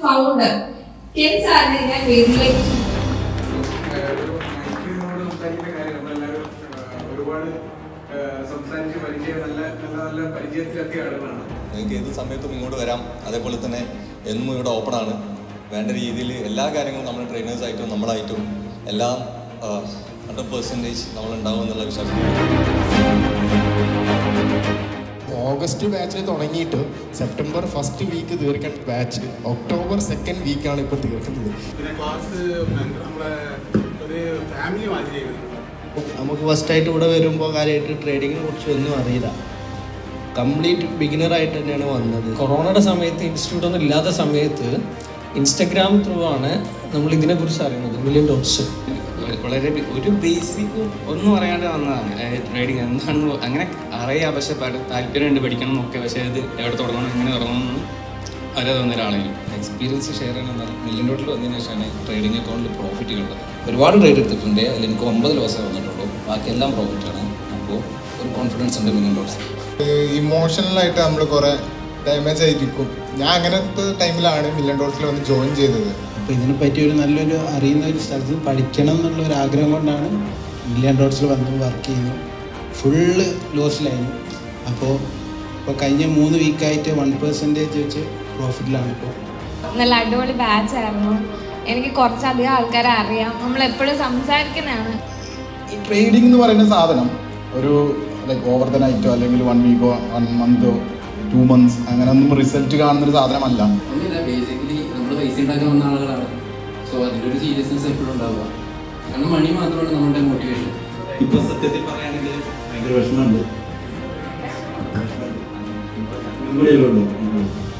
founder Ken സാറിനെ ഞാൻ വേദിയിലേക്ക് ഒരു മൈക്കിനോട് സംസാരിക്കുന്ന കാര്യം നമ്മളെല്ലാവരും ആ, ഒരുപാട് ആ, സംസാരിച്ച് പരിചയം നല്ല നല്ല നല്ല പരിചയത്തിലെത്തിയ ആളുകളാണ് നിങ്ങൾക്ക് ഏത് സമയത്തും ഇങ്ങോട്ട് വരാം അതേപോലെ തന്നെ എന്നും ഇവിടെ ഓപ്പൺ ആണ് വേണ്ട രീതിയിൽ എല്ലാ കാര്യങ്ങളും നമ്മൾ ട്രെയിനേഴ്സായിട്ടും നമ്മളായിട്ടും എല്ലാം ഹൺഡ്രഡ് പെർസെൻറ്റേജ് നമ്മളുണ്ടാവും എന്നുള്ള വിശ്വാസം ഓഗസ്റ്റ് ബാച്ചിൽ തുടങ്ങിയിട്ട് സെപ്റ്റംബർ ഫസ്റ്റ് വീക്ക് തീർക്കേണ്ട ബാച്ച് ഒക്ടോബർ സെക്കൻഡ് വീക്കാണ് ഇപ്പോൾ തീർക്കുന്നത് പിന്നെ ക്ലാസ് നമ്മളെ ഒരു ഫാമിലി മാതിരിയാണ് നമുക്ക് ഫസ്റ്റായിട്ട് ഇവിടെ വരുമ്പോൾ കാര്യമായിട്ട് ട്രേഡിങ്ങിനെ കുറിച്ച് ഒന്നും അറിയില്ല കംപ്ലീറ്റ് ബിഗിനറായിട്ട് തന്നെയാണ് വന്നത് കൊറോണയുടെ സമയത്ത് ഇൻസ്റ്റിറ്റ്യൂട്ട് ഒന്നും ഇല്ലാത്ത സമയത്ത് ഇൻസ്റ്റഗ്രാം ത്രൂ ആണ് നമ്മൾ ഇതിനെക്കുറിച്ച് അറിയുന്നത് മില്യൺ ഡോട്ട്സ് വളരെ ബി- ഒരു ബേസിക് ഒന്നും അറിയാണ്ട് വന്നതാണ് ട്രേഡിങ് എന്താണെന്ന് അങ്ങനെ അറിയാം പക്ഷെ പല താല്പര്യമുണ്ട് പഠിക്കണം എന്നൊക്കെ പക്ഷേ ഇത് എവിടെ തുടങ്ങണം എങ്ങനെ തുടങ്ങണം എന്ന് അറിയാതെ വന്ന ഒരാളായിരുന്നു എക്സ്പീരിയൻസ് ഷെയർ ചെയ്യണമെന്നാൽ മില്യൺ ഡോട്ടിൽ വന്നതിന് ശേഷമാണ് ട്രേഡിംഗ് അക്കൗണ്ടിൽ പ്രോഫിറ്റ് കണ്ടത് ഒരുപാട് ട്രേഡ് എടുത്തിട്ടുണ്ട് അതിൽ എനിക്ക് ഒമ്പത് ലോസേ വന്നിട്ടുള്ളൂ ബാക്കിയെല്ലാം പ്രോഫിറ്റാണ് അപ്പോൾ ഒരു കോൺഫിഡൻസ് ഉണ്ട് മില്യൺ ഡോട്ട്സ് ഇമോഷണലായിട്ട് നമ്മൾ കുറേ ഡാമേജ് ആയിരിക്കും ഞാൻ അങ്ങനത്തെ ടൈമിലാണ് മില്യൺ ഡോൾസിൽ വന്ന് ജോയിൻ ചെയ്തത് അപ്പോൾ ഇതിനെപ്പറ്റി ഒരു നല്ലൊരു അറിയുന്ന ഒരു സ്ഥലത്ത് പഠിക്കണം എന്നുള്ള ഒരു ആഗ്രഹം കൊണ്ടാണ് മില്യൺ ഡോട്ട്സിൽ വന്ന് വർക്ക് ചെയ്യുന്നത് ഫുള്ള് ലോസിലായിരുന്നു അപ്പോൾ ഇപ്പോൾ കഴിഞ്ഞ മൂന്ന് വീക്കായിട്ട് വൺ പെർസെൻറ്റേജ് വെച്ച് പ്രോഫിറ്റിലാണ് ഇപ്പോൾ നല്ല അടിപൊളി ബാച്ച് ആയിരുന്നു എനിക്ക് കുറച്ചധികം ആൾക്കാരെ അറിയാം നമ്മൾ എപ്പോഴും സംസാരിക്കുന്നതാണ് ഈ ട്രേഡിംഗ് എന്ന് പറയുന്ന സാധനം ഒരു ലൈക്ക് ഓവർ ദ നൈറ്റോ അല്ലെങ്കിൽ വൺ വീക്കോ വൺ മന്തോ ടു മന്ത്സ് അങ്ങനെ ഒന്നും റിസൾട്ട് കാണുന്ന ഒരു സാധനമല്ല ഒന്നുമില്ല ബേസിക്കലി നമ്മൾ പൈസ ഉണ്ടാക്കാൻ വന്ന ആളുകളാണ് സോ അതിൻ്റെ ഒരു സീരിയസ്നെസ് എപ്പോഴും ഉണ്ടാവുക കാരണം മണി മാത്രമാണ് നമ്മുടെ മോട്ടിവേഷൻ ഇപ്പൊ സത്യത്തിൽ പറയുകയാണെങ്കിൽ ഭയങ്കര വിഷമമുണ്ട് നിങ്ങളുടെ കയ്യിലുണ്ടോ